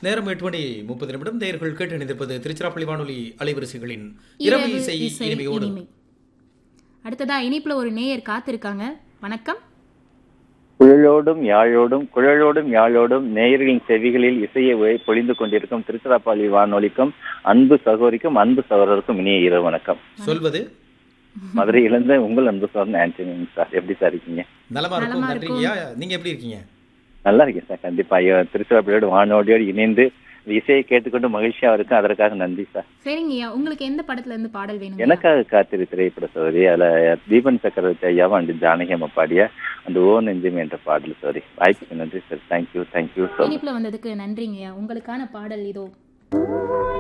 நேரம் எட்டு மணி முப்பது நிமிடம் நேயர்கள் கேட்டு இணைந்திருப்பது திருச்சிராப்பள்ளி வானொலி அலைவரிசைகளின் இரவு இசை இனிமையோடு இனிமை அடுத்ததா இனிப்புல ஒரு நேயர் காத்திருக்காங்க வணக்கம் குழலோடும் யாழோடும் குழலோடும் யாழோடும் நேயர்களின் செவிகளில் இசையை ஒ- பொழிந்து கொண்டிருக்கும் திருச்சிராப்பள்ளி வானொலிக்கும் அன்பு சகோதரிக்கும் அன்பு சகோதரருக்கும் இனிய இரவு வணக்கம் சொல்வது மதுரையிலிருந்து உங்கள் அன்பு சகோதரன் ஆண்டனி சார் எப்படி சார் இருக்கீங்க நலமா இருக்கும் நலமா நன்றிங்கய்யா நீங்க எப்படி இருக்கீங்க நல்லா இருக்கேன் சார் கண்டிப்பா ஐயோ, திருச்சிராப்பள்ளியோட வானொலியோடு இணைந்து இந்த இசையை கேட்டுக்கொண்டு மகிழ்ச்சியா இருக்கும் அதற்காக நன்றி சார் சரிங்கய்யா உங்களுக்கு எந்த படத்துல இருந்து பாடல் வேணும் எனக்காக காத்திரு திரைப்பட சோதரி அதுல தீபன் சக்கரவர்த்தி ஐயாவும் அண்டு ஜானகி அம்மா பாடிய அந்த ஓ நெஞ்சம் என்ற பாடல் சோதரி வாய்ப்புக்கு நன்றி sir thank you thank you so much இனிப்புல வந்ததுக்கு நன்றிங்கய்யா உங்களுக்கான பாடல் இதோ